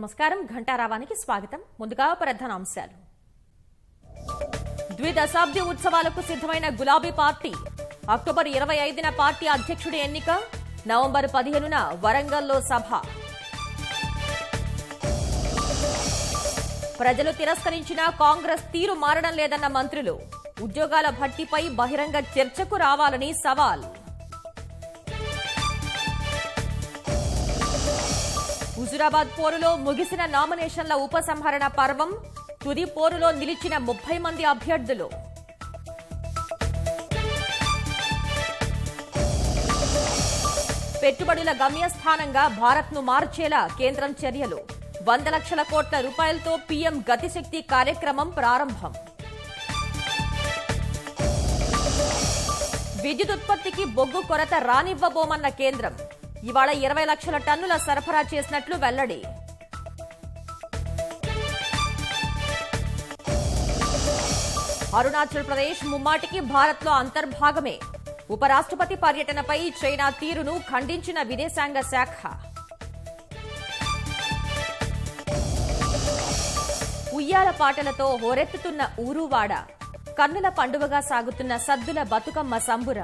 నమస్కారం ఘంటారావానికి స్వాగతం ముందుగా ప్రధాన అంశాలు ద్విదశాబ్ది ఉత్సవాలకు సిద్ధమైన గులాబీ పార్టీ అక్టోబర్ ఇరవై ఐదున పార్టీ అధ్యక్షుడి ఎన్నిక నవంబర్ పదిహేనున వరంగల్లో సభ ప్రజలు తిరస్కరించిన కాంగ్రెస్ తీరు మారడం లేదన్న మంత్రులు ఉద్యోగాల భర్తీపై బహిరంగ చర్చకు రావాలని సవాల్ హుజురాబాద్ పోరులో ముగిసిన నామినేషన్ల ఉపసంహరణ పర్వం తుది పోరులో నిలిచిన ముప్పై మంది అభ్యర్థులు పెట్టుబడుల గమ్యస్థానంగా భారత్ను మార్చేలా కేంద్రం చర్యలు వంద లక్షల కోట్ల రూపాయలతో పీఎం గతిశక్తి కార్యక్రమం ప్రారంభం విద్యుత్ ఉత్పత్తికి బొగ్గు కొరత రానివ్వబోమన్న కేంద్రం ఇవాళ ఇరవై లక్షల టన్నుల సరఫరా చేసినట్లు వెల్లడి అరుణాచల్ ప్రదేశ్ ముమ్మాటికి భారత్లో అంతర్భాగమే ఉపరాష్ట్రపతి పర్యటనపై చైనా తీరును ఖండించిన విదేశాంగ శాఖ ఉయ్యాల పాటలతో హోరెత్తుతున్న ఊరువాడ కన్నుల పండుగగా సాగుతున్న సద్దుల బతుకమ్మ సంబురం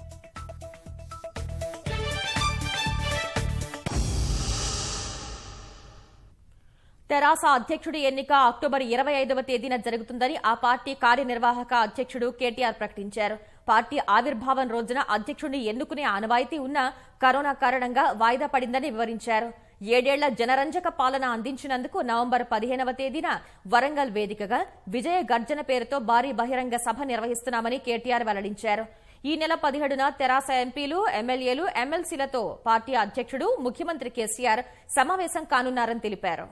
తెరాస అధ్యక్షుడి ఎన్నిక అక్టోబర్ ఇరవై ఐదవ తేదీన జరుగుతుందని ఆ పార్టీ కార్యనిర్వాహక అధ్యక్షుడు కేటీఆర్ ప్రకటించారు పార్టీ ఆవిర్భావం రోజున అధ్యక్షుడిని ఎన్నుకునే ఆనవాయితీ ఉన్న కరోనా కారణంగా వాయిదా పడిందని వివరించారు ఏడేళ్ల జనరంజక పాలన అందించినందుకు నవంబర్ పదిహేనవ తేదీన వరంగల్ వేదికగా విజయ గర్జన పేరుతో భారీ బహిరంగ సభ నిర్వహిస్తున్నామని కేటీఆర్ వెల్లడించారు ఈ నెల పదిహేడున తెరాస ఎంపీలు ఎమ్మెల్యేలు ఎమ్మెల్సీలతో పార్టీ అధ్యక్షుడు ముఖ్యమంత్రి కేసీఆర్ సమావేశం కానున్నారని తెలిపారు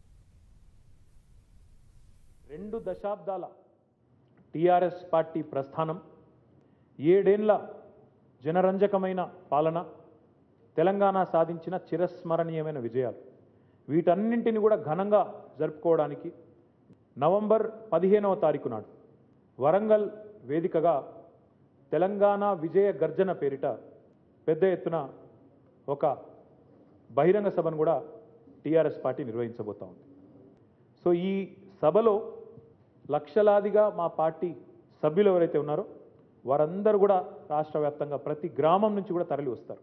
రెండు దశాబ్దాల టీఆర్ఎస్ పార్టీ ప్రస్థానం ఏడేండ్ల జనరంజకమైన పాలన తెలంగాణ సాధించిన చిరస్మరణీయమైన విజయాలు వీటన్నింటిని కూడా ఘనంగా జరుపుకోవడానికి నవంబర్ పదిహేనవ తారీఖు నాడు వరంగల్ వేదికగా తెలంగాణ విజయ గర్జన పేరిట పెద్ద ఎత్తున ఒక బహిరంగ సభను కూడా టీఆర్ఎస్ పార్టీ నిర్వహించబోతా ఉంది సో ఈ సభలో లక్షలాదిగా మా పార్టీ సభ్యులు ఎవరైతే ఉన్నారో వారందరూ కూడా రాష్ట్ర వ్యాప్తంగా ప్రతి గ్రామం నుంచి కూడా తరలి వస్తారు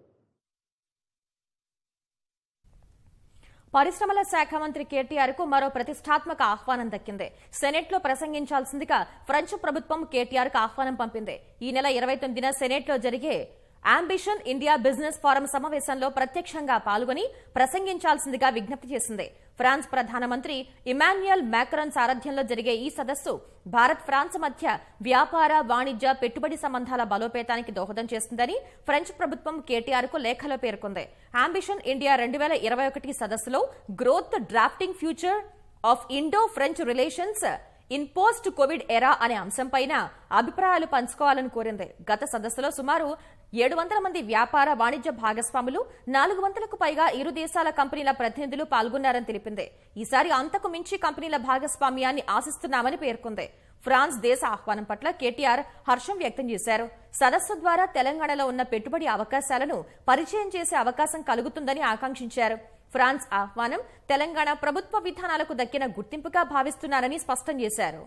పరిశ్రమల శాఖ మంత్రి కేటీఆర్ కు మరో ప్రతిష్టాత్మక ఆహ్వానం దక్కింది సెనెట్ లో ప్రసంగించాల్సిందిగా ఫ్రెంచ్ ప్రభుత్వం కేటీఆర్ కు ఆహ్వానం పంపింది ఈ నెల ఇరవై తొమ్మిదిన సెనెట్ లో జరిగే అంబిషన్ ఇండియా బిజినెస్ ఫోరం సమావేశంలో ప్రత్యక్షంగా పాల్గొని ప్రసంగించాల్సిందిగా విజ్ఞప్తి చేసింది ఫ్రాన్స్ ప్రధానమంత్రి ఇమాన్యుయల్ మ్యాక్రాన్ సారథ్యంలో జరిగే ఈ సదస్సు భారత్ ఫ్రాన్స్ మధ్య వ్యాపార వాణిజ్య పెట్టుబడి సంబంధాల బలోపేతానికి దోహదం చేస్తుందని ఫ్రెంచ్ ప్రభుత్వం కేటీఆర్ కు లేఖలో పేర్కొంది అంబిషన్ ఇండియా రెండు వేల ఇరవై ఒకటి సదస్సులో growth drafting future of Indo French relations in post Covid era అనే అంశంపైన అభిప్రాయాలు పంచుకోవాలని కోరింది గత సదస్సులో సుమారు ఏడు వందల మంది వ్యాపార వాణిజ్య భాగస్వాములు నాలుగు వందలకు పైగా ఇరు దేశాల కంపెనీల ప్రతినిధులు పాల్గొన్నారని తెలిపింది ఈసారి అంతకు మించి కంపెనీల భాగస్వామ్యాన్ని ఆశిస్తున్నామని పేర్కొంది ఫ్రాన్స్ దేశ ఆహ్వానం పట్ల కేటీఆర్ హర్షం వ్యక్తం చేశారు సదస్సు ద్వారా తెలంగాణలో ఉన్న పెట్టుబడి అవకాశాలను పరిచయం చేసే అవకాశం కలుగుతుందని ఆకాంక్షించారు ఫ్రాన్స్ ఆహ్వానం తెలంగాణ ప్రభుత్వ విధానాలకు దక్కిన గుర్తింపుగా భావిస్తున్నారని స్పష్టం చేశారు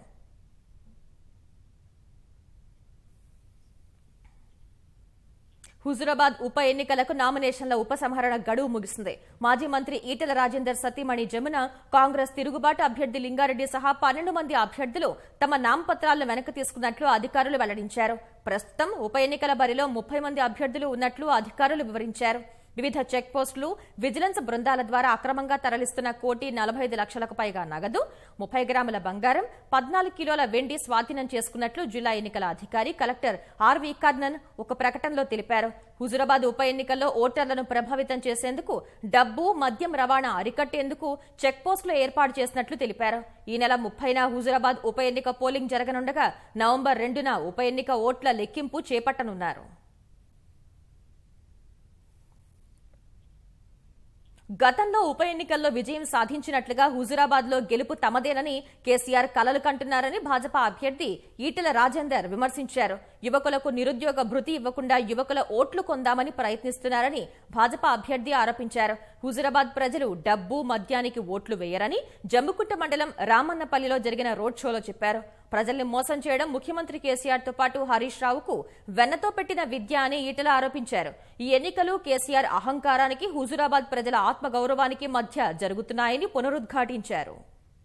హుజురాబాద్ ఉప ఎన్నికలకు నామినేషన్ల ఉపసంహరణ గడువు ముగిసింది మాజీ మంత్రి ఈటెల రాజేందర్ సతీమణి జమున కాంగ్రెస్ తిరుగుబాటు అభ్యర్థి లింగారెడ్డి సహా పన్నెండు మంది అభ్యర్థులు తమ నామపత్రాలను వెనక్కి తీసుకున్నట్లు అధికారులు వెల్లడించారు ప్రస్తుతం ఉప ఎన్నికల బరిలో ముప్పై మంది అభ్యర్థులు ఉన్నట్లు అధికారులు వివరించారు వివిధ చెక్ పోస్టులు విజిలెన్స్ బృందాల ద్వారా అక్రమంగా తరలిస్తున్న కోటి నలభై ఐదు లక్షలకు పైగా నగదు ముప్పై గ్రాముల బంగారం పద్నాలుగు కిలోల వెండి స్వాధీనం చేసుకున్నట్లు జిల్లా ఎన్నికల అధికారి కలెక్టర్ ఆర్వి కర్ణన్ ఒక ప్రకటనలో తెలిపారు హుజురాబాద్ ఉప ఎన్నికల్లో ఓటర్లను ప్రభావితం చేసేందుకు డబ్బు మద్యం రవాణా అరికట్టేందుకు చెక్ పోస్టులు ఏర్పాటు చేసినట్లు తెలిపారు ఈ నెల ముప్పైన హుజురాబాద్ ఉప ఎన్నిక పోలింగ్ జరగనుండగా నవంబర్ రెండున ఉప ఎన్నిక ఓట్ల లెక్కింపు చేపట్టనున్నారు గతంలో ఉప ఎన్నికల్లో విజయం సాధించినట్లుగా హుజురాబాద్ లో గెలుపు తమదేనని కేసీఆర్ కలలు కంటున్నారని భాజపా అభ్యర్థి ఈటెల రాజేందర్ విమర్శించారు యువకులకు నిరుద్యోగ భృతి ఇవ్వకుండా యువకుల ఓట్లు కొందామని ప్రయత్నిస్తున్నారని భాజపా అభ్యర్థి ఆరోపించారు హుజురాబాద్ ప్రజలు డబ్బు మద్యానికి ఓట్లు వేయరని జమ్ముకుంట మండలం రామన్నపల్లిలో జరిగిన రోడ్ షోలో చెప్పారు ప్రజల్ని మోసం చేయడం ముఖ్యమంత్రి కేసీఆర్ తో పాటు హరీష్ రావుకు వెన్నతో పెట్టిన విద్య అని ఈటెల ఆరోపించారు ఈ ఎన్నికలు కేసీఆర్ అహంకారానికి హుజురాబాద్ ప్రజల ఆత్మగౌరవానికి మధ్య జరుగుతున్నాయని పునరుద్ఘాటించారు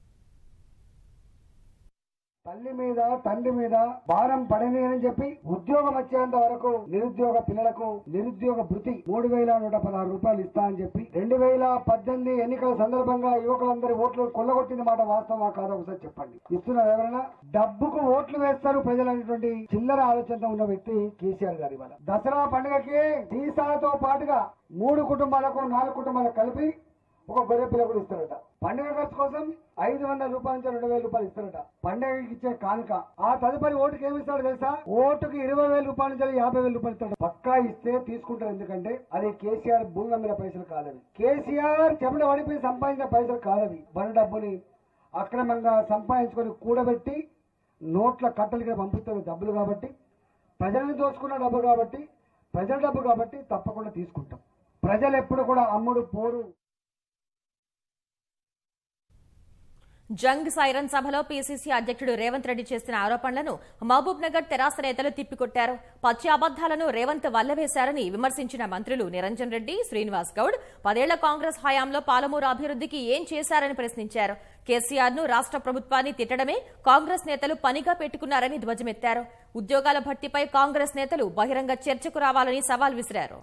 తల్లి మీద తండ్రి మీద భారం పడని అని చెప్పి ఉద్యోగం వచ్చేంత వరకు నిరుద్యోగ పిల్లలకు నిరుద్యోగ భృతి మూడు వేల నూట పదహారు రూపాయలు ఇస్తా అని చెప్పి రెండు వేల పద్దెనిమిది ఎన్నికల సందర్భంగా యువకులందరి ఓట్లు కొల్లగొట్టింది మాట వాస్తవమా కాదా ఒకసారి చెప్పండి ఇస్తున్నారు ఎవరైనా డబ్బుకు ఓట్లు వేస్తారు ప్రజలు అనేటువంటి చిల్లర ఆలోచనతో ఉన్న వ్యక్తి కేసీఆర్ గారి వల్ల దసరా పండుగకి సీసాతో పాటుగా మూడు కుటుంబాలకు నాలుగు కుటుంబాలకు కలిపి ఒక గొర్రె పిల్ల కూడా ఇస్తారట పండుగ ఖర్చు కోసం ఐదు వందల రూపాయల నుంచి రెండు వేల రూపాయలు ఇస్తారట పండుగకి ఇచ్చే కానుక ఆ తదుపరి ఓటుకి ఏమి ఇస్తాడు తెలుసా ఓటుకి ఇరవై వేల రూపాయల నుంచి యాభై వేల రూపాయలు ఇస్తాడు పక్కా ఇస్తే తీసుకుంటారు ఎందుకంటే అది కేసీఆర్ భూమి నమ్మిన పైసలు కాదవి కేసీఆర్ చెమట పడిపోయి సంపాదించిన పైసలు కాదవి బన డబ్బుని అక్రమంగా సంపాదించుకొని కూడబెట్టి నోట్ల కట్టలుగా పంపిస్తున్న డబ్బులు కాబట్టి ప్రజలను దోచుకున్న డబ్బు కాబట్టి ప్రజల డబ్బు కాబట్టి తప్పకుండా తీసుకుంటాం ప్రజలు ఎప్పుడు కూడా అమ్ముడు పోరు జంగ్ సైరన్ సభలో పీసీసీ అధ్యక్షుడు రేవంత్ రెడ్డి చేసిన ఆరోపణలను మహబూబ్ నగర్ తెరాస నేతలు తిప్పికొట్టారు పచ్చి అబద్దాలను రేవంత్ వల్లవేశారని విమర్శించిన మంత్రులు నిరంజన్ రెడ్డి శ్రీనివాస్ గౌడ్ పదేళ్ల కాంగ్రెస్ హయాంలో పాలమూరు అభివృద్ధికి ఏం చేశారని ప్రశ్నించారు కేసీఆర్ ను రాష్ట్ర ప్రభుత్వాన్ని తిట్టడమే కాంగ్రెస్ నేతలు పనిగా పెట్టుకున్నారని ధ్వజమెత్తారు ఉద్యోగాల భర్తీపై కాంగ్రెస్ నేతలు బహిరంగ చర్చకు రావాలని సవాల్ విసిరారు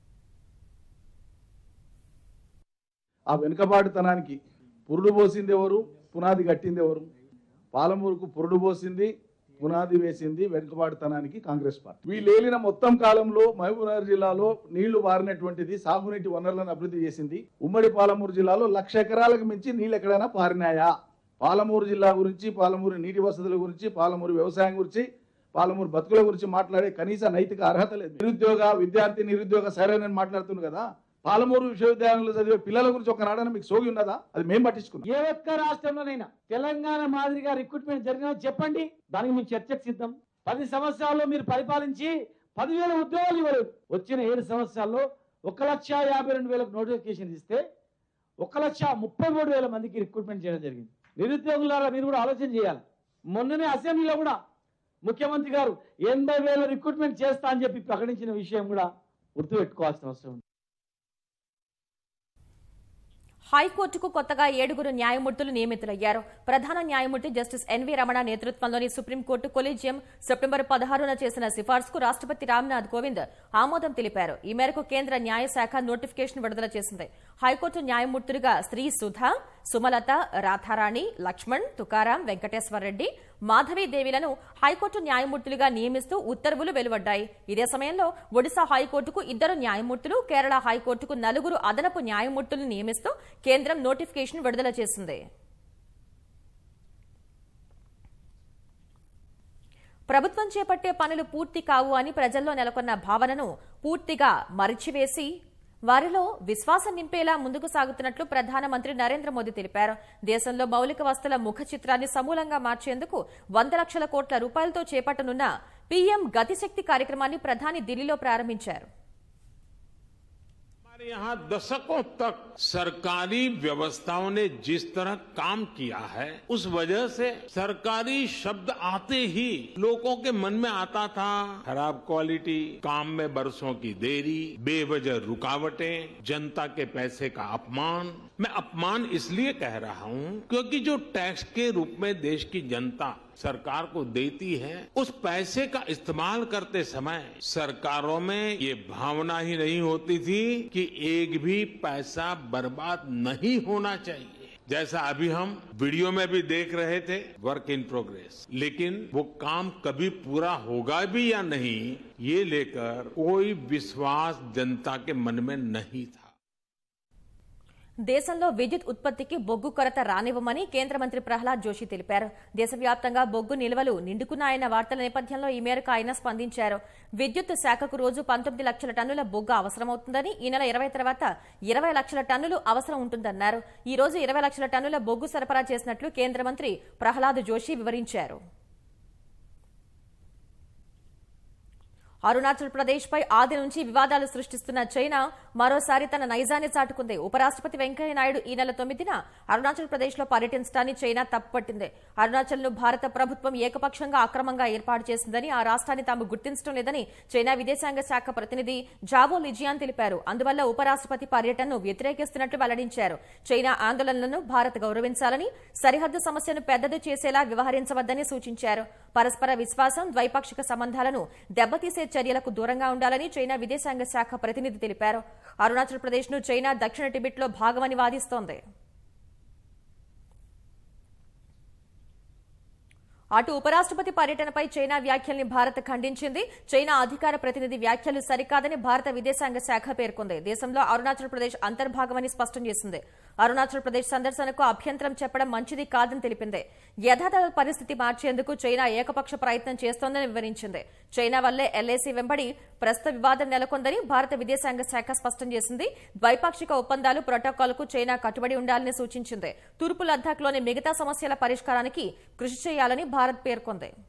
ఆ వెనుకబాటుతనానికి పురుడు పోసింది ఎవరు పునాది కట్టింది ఎవరు పాలమూరుకు పురుడు పోసింది పునాది వేసింది వెనుకబాటుతనానికి కాంగ్రెస్ పార్టీ వీళ్ళు ఏలిన మొత్తం కాలంలో మహబూబ్నగర్ జిల్లాలో నీళ్లు పారినటువంటిది సాగునీటి వనరులను అభివృద్ధి చేసింది ఉమ్మడి పాలమూరు జిల్లాలో లక్ష ఎకరాలకు మించి నీళ్ళు ఎక్కడైనా పారినాయా పాలమూరు జిల్లా గురించి పాలమూరు నీటి వసతుల గురించి పాలమూరు వ్యవసాయం గురించి పాలమూరు బతుకుల గురించి మాట్లాడే కనీస నైతిక అర్హత లేదు నిరుద్యోగ విద్యార్థి నిరుద్యోగ సరైన మాట్లాడుతుంది కదా పాలమూరు విశ్వవిద్యాలయంలో చదివే పిల్లల గురించి ఒక నాడన మీకు సోగి ఉన్నదా అది మేము పట్టించుకున్నాం ఏ ఒక్క రాష్ట్రంలోనైనా తెలంగాణ మాదిరిగా రిక్రూట్మెంట్ జరిగినా చెప్పండి దానికి మేము చర్చకు సిద్ధం పది సంవత్సరాల్లో మీరు పరిపాలించి పదివేల ఉద్యోగాలు ఇవ్వలేదు వచ్చిన ఏడు సంవత్సరాల్లో ఒక లక్ష యాభై రెండు వేలకు నోటిఫికేషన్ ఇస్తే ఒక లక్ష ముప్పై మూడు వేల మందికి రిక్రూట్మెంట్ చేయడం జరిగింది నిరుద్యోగులారా మీరు కూడా ఆలోచన చేయాలి మొన్ననే అసెంబ్లీలో కూడా ముఖ్యమంత్రి గారు ఎనభై వేల రిక్రూట్మెంట్ చేస్తా అని చెప్పి ప్రకటించిన విషయం కూడా గుర్తుపెట్టుకోవాల్సిన అవసరం ఉంది హైకోర్టుకు కొత్తగా ఏడుగురు న్యాయమూర్తులు నియమితులయ్యారు ప్రధాన న్యాయమూర్తి జస్టిస్ ఎన్వీ రమణ నేతృత్వంలోని సుప్రీంకోర్టు కొలీజియం సెప్టెంబర్ పదహారున చేసిన సిఫార్సుకు రాష్ట్రపతి రామ్నాథ్ కోవింద్ ఆమోదం తెలిపారు ఈ మేరకు కేంద్ర న్యాయశాఖ నోటిఫికేషన్ విడుదల చేసింది హైకోర్టు న్యాయమూర్తులుగా శ్రీ సుధా సుమలత రాధారాణి లక్ష్మణ్ తుకారాం వెంకటేశ్వరరెడ్డి మాధవీదేవిలను హైకోర్టు న్యాయమూర్తులుగా నియమిస్తూ ఉత్తర్వులు వెలువడ్డాయి ఇదే సమయంలో ఒడిశా హైకోర్టుకు ఇద్దరు న్యాయమూర్తులు కేరళ హైకోర్టుకు నలుగురు అదనపు న్యాయమూర్తులను నియమిస్తూ కేంద్రం నోటిఫికేషన్ విడుదల చేసింది ప్రభుత్వం చేపట్టే పనులు పూర్తి కావు అని ప్రజల్లో నెలకొన్న భావనను పూర్తిగా మరిచివేసి వారిలో విశ్వాసం నింపేలా ముందుకు సాగుతున్నట్లు ప్రధానమంత్రి నరేంద్ర మోదీ తెలిపారు దేశంలో మౌలిక వస్తుల ముఖ చిత్రాన్ని సమూలంగా మార్చేందుకు వంద లక్షల కోట్ల రూపాయలతో చేపట్టనున్న పీఎం గతిశక్తి కార్యక్రమాన్ని ప్రధాని ఢిల్లీలో ప్రారంభించారు हमारे यहाँ दशकों तक सरकारी व्यवस्थाओं ने जिस तरह काम किया है उस वजह से सरकारी शब्द आते ही लोगों के मन में आता था खराब क्वालिटी काम में बरसों की देरी बेवजह रुकावटें जनता के पैसे का अपमान मैं अपमान इसलिए कह रहा हूं क्योंकि जो टैक्स के रूप में देश की जनता सरकार को देती है उस पैसे का इस्तेमाल करते समय सरकारों में ये भावना ही नहीं होती थी कि एक भी पैसा बर्बाद नहीं होना चाहिए जैसा अभी हम वीडियो में भी देख रहे थे वर्क इन प्रोग्रेस लेकिन वो काम कभी पूरा होगा भी या नहीं ये लेकर कोई विश्वास जनता के मन में नहीं था దేశంలో విద్యుత్ ఉత్పత్తికి బొగ్గు కొరత రానివ్వమని కేంద్ర మంత్రి ప్రహ్లాద్ జోషి తెలిపారు దేశవ్యాప్తంగా బొగ్గు నిల్వలు నిండుకున్నాయన్న వార్తల నేపథ్యంలో ఈ మేరకు ఆయన స్పందించారు విద్యుత్ శాఖకు రోజు పంతొమ్మిది లక్షల టన్నుల బొగ్గు అవసరమవుతుందని ఈ నెల ఇరవై తర్వాత ఇరవై లక్షల టన్నులు అవసరం ఉంటుందన్నారు ఈ రోజు ఇరవై లక్షల టన్నుల బొగ్గు సరఫరా చేసినట్లు కేంద్ర మంత్రి ప్రహ్లాద్ జోషి వివరించారు అరుణాచల్ ప్రదేశ్ పై ఆది నుంచి వివాదాలు సృష్టిస్తున్న చైనా మరోసారి తన నైజాన్ని చాటుకుంది ఉపరాష్ట్రపతి వెంకయ్యనాయుడు ఈ నెల తొమ్మిదిన అరుణాచల్ ప్రదేశ్ లో పర్యటించడాన్ని చైనా తప్పుపట్టింది అరుణాచల్ ను భారత ప్రభుత్వం ఏకపక్షంగా అక్రమంగా ఏర్పాటు చేసిందని ఆ రాష్ట్రాన్ని తాము గుర్తించడం లేదని చైనా విదేశాంగ శాఖ ప్రతినిధి జావో లిజియాన్ తెలిపారు అందువల్ల ఉపరాష్ట్రపతి పర్యటనను వ్యతిరేకిస్తున్నట్లు వెల్లడించారు చైనా ఆందోళనలను భారత్ గౌరవించాలని సరిహద్దు సమస్యను పెద్దది చేసేలా వ్యవహరించవద్దని సూచించారు పరస్పర విశ్వాసం ద్వైపాక్షిక సంబంధాలను దెబ్బతీసే చర్యలకు దూరంగా ఉండాలని చైనా విదేశాంగ శాఖ ప్రతినిధి తెలిపారు అరుణాచల్ ప్రదేశ్ ను చైనా దక్షిణ టిబెట్ లో భాగమని వాదిస్తోంది అటు ఉపరాష్ట్రపతి పర్యటనపై చైనా వ్యాఖ్యల్ని భారత్ ఖండించింది చైనా అధికార ప్రతినిధి వ్యాఖ్యలు సరికాదని భారత విదేశాంగ శాఖ పేర్కొంది దేశంలో అరుణాచల్ ప్రదేశ్ అంతర్భాగమని స్పష్టం చేసింది అరుణాచల్ ప్రదేశ్ సందర్శనకు అభ్యంతరం చెప్పడం మంచిది కాదని తెలిపింది యథాతథ పరిస్థితి మార్చేందుకు చైనా ఏకపక్ష ప్రయత్నం చేస్తోందని వివరించింది చైనా వల్లే ఎల్ఏసీ వెంబడి ప్రస్తుత వివాదం నెలకొందని భారత విదేశాంగ శాఖ స్పష్టం చేసింది ద్వైపాక్షిక ఒప్పందాలు ప్రోటోకాల్కు చైనా కట్టుబడి ఉండాలని సూచించింది తూర్పు లద్దాఖ్లోని మిగతా సమస్యల పరిష్కారానికి కృషి చేయాలని భారత్ పేర్కొంది